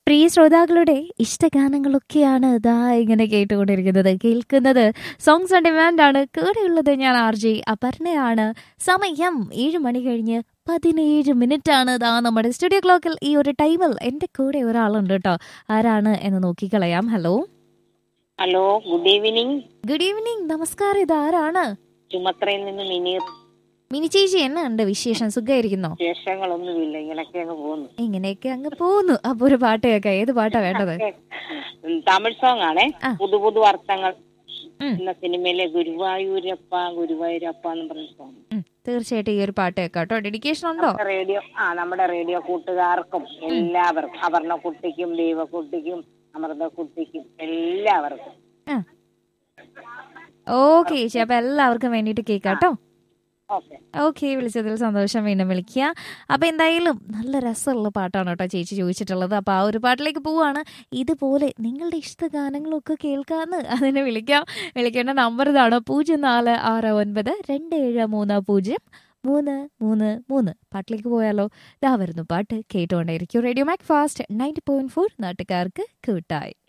പ്രിയ ശ്രോതാക്കളുടെ ഇഷ്ടഗാനങ്ങളൊക്കെയാണ് ഇതാ ഇങ്ങനെ കേട്ടുകൊണ്ടിരിക്കുന്നത് കേൾക്കുന്നത് സോങ്സ് ഓൺ ഡിമാൻഡ് ആണ് കൂടെയുള്ളത് ഞാൻ ആർ ജെ അപർണയാണ് സമയം ഏഴ് മണി കഴിഞ്ഞ് പതിനേഴ് മിനിറ്റ് ആണ് ഇതാ നമ്മുടെ സ്റ്റുഡിയോ ക്ലോക്കിൽ ഈ ഒരു ടൈമിൽ എൻ്റെ കൂടെ ഒരാളുണ്ട് കേട്ടോ ആരാണ് എന്ന് നോക്കിക്കളയാം hello hello good evening good evening നമസ്കാരം ഇത് ആരാണ് ചുമത്രയിൽ നിന്ന് മിനി മിനി ചേച്ചി എന്നെ ഉണ്ട് വിശേഷം സുഖമായിരിക്കുന്നോ വിശേഷങ്ങളൊന്നുമില്ല ഇങ്ങനൊക്കെ അങ്ങ് പോകുന്നു ഇങ്ങനെയൊക്കെ അങ്ങ് പോകുന്നു അപ്പൊ ഒരു പാട്ട് കേൾക്കാം ഏത് പാട്ടാ വേണ്ടത് ഉം, തമിഴ് സോങ് ആണേ ആ. പുതു പുതു അർത്ഥങ്ങൾ ഉം. എന്ന സിനിമയിലെ ഗുരുവായൂരപ്പ ഗുരുവായൂരപ്പ എന്ന് പറഞ്ഞ സോങ് ഉം, തീർച്ചയായിട്ടും ഈ ഒരു പാട്ട് കേൾക്കാം കേട്ടോ ഡെഡിക്കേഷൻ ഉണ്ടോ റേഡിയോ ആ നമ്മുടെ റേഡിയോ കൂട്ടുകാർക്കും എല്ലാവർക്കും അപർണ കുട്ടിക്കും ദൈവക്കുട്ടിക്കും അമൃത കുട്ടിക്കും എല്ലാവർക്കും ഓക്കെ ചേച്ചി അപ്പൊ എല്ലാവർക്കും വേണ്ടിയിട്ട് കേൾക്കാം കേട്ടോ ഓക്കെ ഓക്കെ വിളിച്ചതിൽ സന്തോഷം വീണ്ടും വിളിക്കുക അപ്പൊ എന്തായാലും നല്ല രസമുള്ള പാട്ടാണ് കേട്ടോ ചേച്ചി ചോദിച്ചിട്ടുള്ളത് അപ്പൊ ആ ഒരു പാട്ടിലേക്ക് പോവാണ് ഇതുപോലെ നിങ്ങളുടെ ഇഷ്ട ഗാനങ്ങളൊക്കെ കേൾക്കാന്ന് അതിനെ വിളിക്കാം വിളിക്കേണ്ട നമ്പർ ഇതാണ് പൂജ്യം നാല് ആറ് ഒൻപത് രണ്ട് ഏഴ് മൂന്ന് പൂജ്യം മൂന്ന് മൂന്ന് മൂന്ന് പാട്ടിലേക്ക് പോയാലോ ഇതാ വരുന്നു പാട്ട് കേട്ടുകൊണ്ടേയിരിക്കും radio Macfast ninety point four നാട്ടുകാർക്ക് കൂട്ടായി